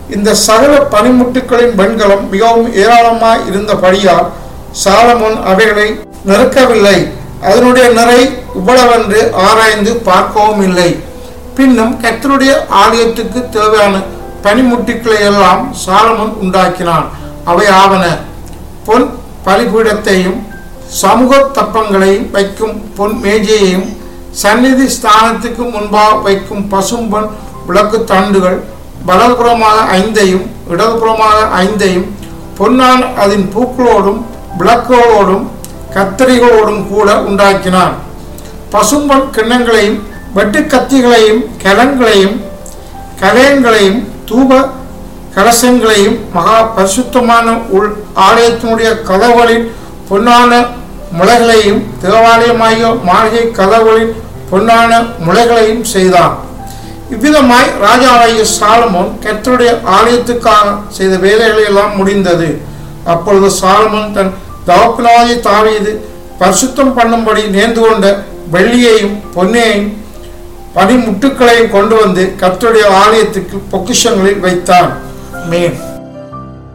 இந்த சகல பனிமுட்டுக்களின் வெண்கலம் மிகவும் ஏராளமாய் இருந்தபடியால் சாலமோன் அவைகளை நிறுக்கவில்லை அதனுடைய நிறை இவ்வளவென்று ஆராய்ந்து பார்க்கவும் இல்லை பின்னும் கர்த்தருடைய ஆலயத்துக்கு தேவையான பனிமுட்டுக்களை எல்லாம் சாலமோன் உண்டாக்கினான் அவை ஆவன பொன் பலிபீடத்தையும் சமூக தப்பங்களையும் வைக்கும் பொன் மேஜையையும் சந்நிதி ஸ்தானத்துக்கு முன்பாக வைக்கும் பசும்பொன் விளக்கு தண்டுகள் வலதுபுறமாக ஐந்தையும் இடதுபுறமாக ஐந்தையும் பொன்னான் அதன் பூக்களோடும் விளக்குகளோடும் கத்தரிகளோடும் கூட உண்டாக்கினான் பசும்பொன் கிண்ணங்களையும் வெட்டு கத்திகளையும் கலங்களையும் கலயங்களையும் தூப கலசங்களையும் மகா பரிசுத்தமான உள் ஆலயத்தினுடைய கதவுகளின் பொன்னான முளைகளையும் தேவாலயமாகிய மாளிகை கதவுகளின் பொன்னான முளைகளையும் செய்தான் இவ்விதமாய் ராஜாவாகிய சாலமோன் கர்த்தருடைய ஆலயத்துக்காக செய்த வேலைகளை எல்லாம் முடிந்தது அப்பொழுது சாலமோன் தன் தகப்பனாகிய தாவீது பரிசுத்தம் பண்ணும்படி நேர்ந்து கொண்ட வெள்ளியையும் பொன்னையும் பனிமுட்டுக்களையும் கொண்டு வந்து கர்த்தருடைய ஆலயத்துக்கு பொக்கிஷங்களில் வைத்தான் மேன்